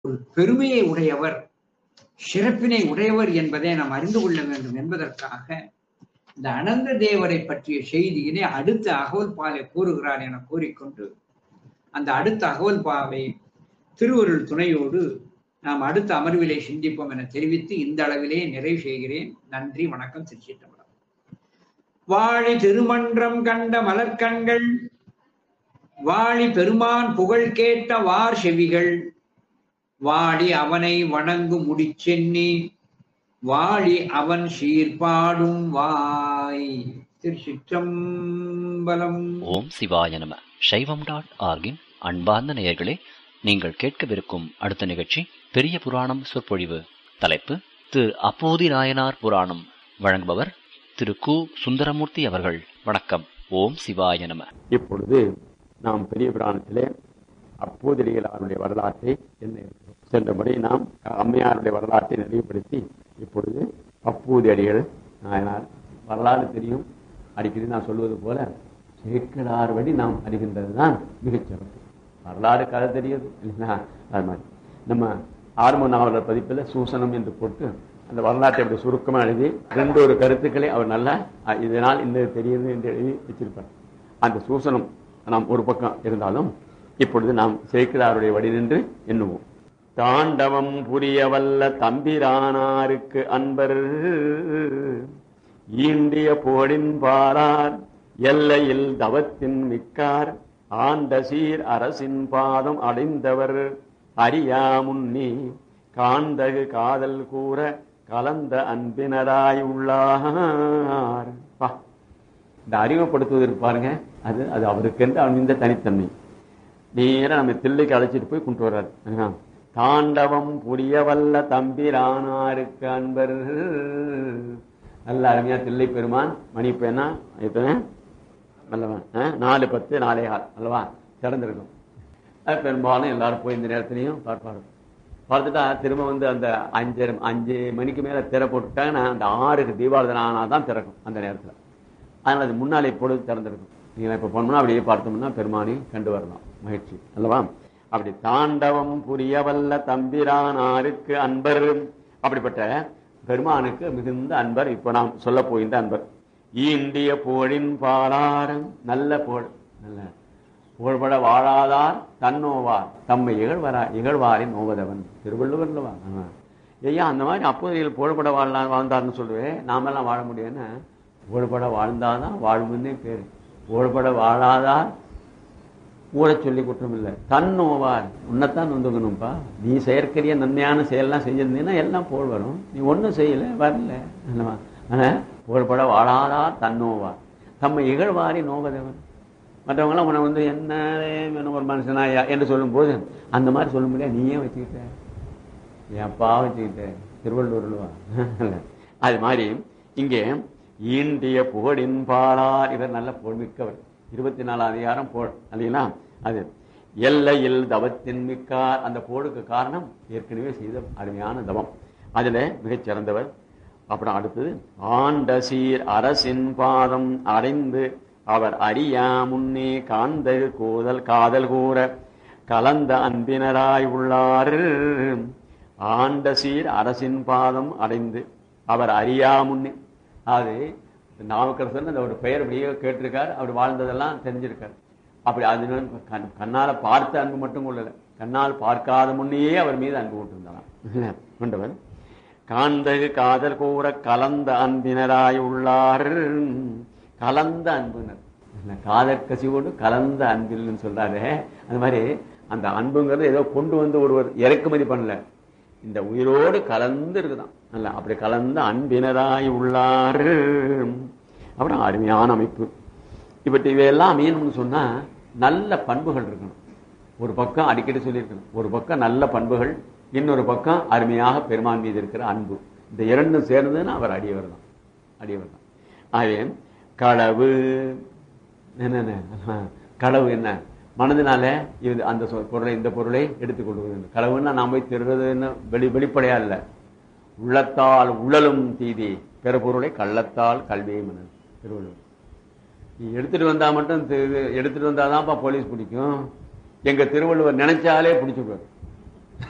ஒரு பெருமையை உடையவர் சிறப்பினை உடையவர் என்பதை நாம் அறிந்து கொள்ள வேண்டும் என்பதற்காக இந்த அனந்த தேவரை பற்றிய செய்தியினை அடுத்த அகவல் பாலை கூறுகிறார் என கூறிக்கொண்டு அந்த அடுத்த அகவல் பாவை திருவருள் துணையோடு நாம் அடுத்த அமர்விலே சிந்திப்போம் என தெரிவித்து இந்த அளவிலே நிறைவு செய்கிறேன் நன்றி வணக்கம் திருச்சிட்டம்பலம் வாழி திருமன்றம் கண்ட மலர்கண்கள் வாழி பெருமான் புகழ் கேட்ட வார் செவிகள் வாழி அவனை வணங்கும் முடிச்சென்னி வாழி அவன் சீர்பாடும் வாய் திருச்சிற்றம்பலம் ஓம் சிவாய நம சைவம் டாட் ஆர்கின் அன்பார்ந்த நேயர்களே நீங்கள் கேட்கவிருக்கும் அடுத்த நிகழ்ச்சி பெரிய புராணம் சொற்பொழிவு தலைப்பு திரு அப்போதி நாயனார் புராணம் வழங்குபவர் திரு கு சுந்தரமூர்த்தி அவர்கள் வணக்கம் ஓம் சிவாய நம இப்பொழுது நாம் பெரிய புராணத்திலே அப்போதிரிகளாருடைய வரலாற்றை என்ன இருக்கிறோம் சென்றபடி நாம் அம்மையாருடைய வரலாற்றை நிறைவுபடுத்தி இப்பொழுது அப்பூதி அடிகள் நாயனார் வரலாறு தெரியும் அடிக்கடி நான் சொல்வது போல சேக்கடார் வழி நாம் அறிகின்றதுதான் மிகச்சிறப்பு வரலாறு கதை தெரியுது இல்லைங்களா அது மாதிரி நம்ம ஆர்ம நாவலர் பதிப்பில் சூசனம் என்று போட்டு அந்த வரலாற்றை அப்படி சுருக்கமாக எழுதி ரெண்டு ஒரு கருத்துக்களை அவர் நல்லா அஹ், இதனால் இந்த தெரியுது என்று எழுதி வச்சிருப்பார் அந்த சூசனம் நாம் ஒரு பக்கம் இருந்தாலும் இப்பொழுது நாம் சேக்கிராருடைய வழி நின்று எண்ணுவோம் தாண்டவம் புரியவல்ல தம்பிரானாருக்கு அன்பர் ஈண்டிய போடின் பாரார் எல்லையில் தவத்தின் மிக்கார் ஆண்ட சீர் அரசின் பாதம் அடைந்தவர் அறியா முன்னி காந்தகு காதல் கூற கலந்த அன்பினராய் உள்ளார் பா இந்த அறிமுகப்படுத்துவதற்கு பாருங்க அது அது அவருக்கென்று அமைந்த தனித்தன்மை நேரா நம்ம தில்லைக்கு அழைச்சிட்டு போய் கொண்டு வர்றாரு ஆஹா. தாண்டவம் புரிய வல்ல தம்பிரானாருக்கு அன்பர் நல்ல அருமையா தில்லை பெருமான் மணி இப்ப என்ன இப்ப அல்லவா ஆ? நாலு பத்து நாலே ஆள் அல்லவா திறந்திருக்கும் அது பெரும்பாலும் எல்லாரும் போய் இந்த நேரத்துலையும் பார்ப்பாரு பார்த்துட்டா திரும்ப வந்து அந்த அஞ்சு அஞ்சு மணிக்கு மேல திற போட்டுட்டாங்கன்னா அந்த ஆறுக்கு தீபாவளி ஆனா தான் திறக்கும் அந்த நேரத்துல அதனால அது முன்னாலே இப்பொழுது திறந்திருக்கும் நீங்க இப்ப போனோம்னா அப்படியே பார்த்தோம்னா பெருமானி கண்டு வரலாம் மகிழ்ச்சி அல்லவா அப்படி தாண்டவம் புரியவல்ல தம்பிரானாருக்கு அன்பர் அப்படிப்பட்ட பெருமானுக்கு மிகுந்த அன்பர் இப்ப நாம் சொல்ல போகின்ற அன்பர் ஈண்டிய போழின் பாலாரம் நல்ல போல் நல்ல புகழ்பட வாழாதார் தன்னோவார் தம்மை இகழ்வரா இகழ்வாரின் நோவதவன் திருவள்ளுவர்லவா ஆமா. ஐயா அந்த மாதிரி அப்போதையில் புகழ்பட வாழ வாழ்ந்தார்னு சொல்லுவேன் நாமெல்லாம் வாழ முடியும்னா புகழ்பட வாழ்ந்தாதான் வாழ்வுன்னே பேரு புகழ்பட வாழாதார் ஊழச் சொல்லி குற்றம் இல்லை தன்னோவார் உன்னைத்தான் நொந்துக்கணும்ப்பா நீ செயற்கரிய நன்மையான செயல்லாம் செஞ்சிருந்தீங்கன்னா எல்லாம் புகழ் வரும் நீ ஒன்றும் செய்யல வரல அல்லவா? ஆனா, புகழ்பட வாழாதார் தன்னோவார் தம்மை இகழ்வாரி நோவதவன் மற்றவங்களாம் உன்னை வந்து என்ன வேணும் ஒரு மனுஷனாயா என்று சொல்லும்போது அந்த மாதிரி சொல்ல முடியாது நீயே வச்சுக்கிட்ட ஏப்பா வச்சுக்கிட்ட திருவள்ளூர்லவா அது மாதிரி இங்கே ஈண்டிய புகழின் பாலார் இவர் நல்ல புகழ்மிக்கவர் இருபத்தி நாலாம் அதிகாரம் புகழ் இல்லைங்களா அது எல்லையில் தவத்தின் மிக்கார் அந்த புகழுக்கு காரணம் ஏற்கனவே செய்த அருமையான தவம் அதுல மிகச் சிறந்தவர் அப்புறம் அடுத்தது ஆண்ட சீர் அரசின் பாதம் அடைந்து அவர் அறியா முன்னே காந்தகு கோதல் காதல் கூற கலந்த அன்பினராய் உள்ளார் ஆண்ட சீர் அரசின் பாதம் அடைந்து அவர் அறியா முன்னே அது நாவுக்கரசன் அந்த ஒரு பெயர் அப்படியே கேட்டிருக்கார் அவர் வாழ்ந்ததெல்லாம் தெரிஞ்சிருக்கார் அப்படி அது கண் கண்ணால பார்த்த அன்பு மட்டும் கொள்ளல கண்ணால் பார்க்காத முன்னையே அவர் மீது அன்பு கொண்டிருந்தாராம் கொண்டவர் காந்தகு காதல் கூற கலந்த அன்பினராய் உள்ளார் கலந்த அன்புனர் காதல் கசிவோடு கலந்த அன்பில்னு சொல்றாரு அந்த மாதிரி அந்த அன்புங்கிறது ஏதோ கொண்டு வந்து ஒருவர் இறக்குமதி பண்ணல இந்த உயிரோடு கலந்து இருக்குதான் அல்ல அப்படி கலந்த அன்பினராய் உள்ளார் அப்புறம் அருமையான அமைப்பு இப்படி இவையெல்லாம் அமையணும்னு சொன்னா நல்ல பண்புகள் இருக்கணும் ஒரு பக்கம் அடிக்கடி சொல்லியிருக்கணும் ஒரு பக்கம் நல்ல பண்புகள் இன்னொரு பக்கம் அருமையாக பெருமான் மீது இருக்கிற அன்பு இந்த இரண்டும் சேர்ந்ததுன்னா அவர் அடியவர் தான் அடியவர் தான் ஆகவே களவு என்னென்ன களவு என்ன மனதினால இது அந்த சொல் பொருளை இந்த பொருளை எடுத்துக்கொள்வது களவுன்னா நாம் போய் திருடுறதுன்னு வெளி வெளிப்படையா இல்லை உள்ளத்தால் உழலும் தீதி பிற பொருளை கள்ளத்தால் கல்வியை மனது திருவள்ளுவர் நீ எடுத்துட்டு வந்தா மட்டும் தி- எடுத்துட்டு வந்தாதான்ப்பா போலீஸ் பிடிக்கும் எங்க திருவள்ளுவர் நினைச்சாலே பிடிச்சிடுவார்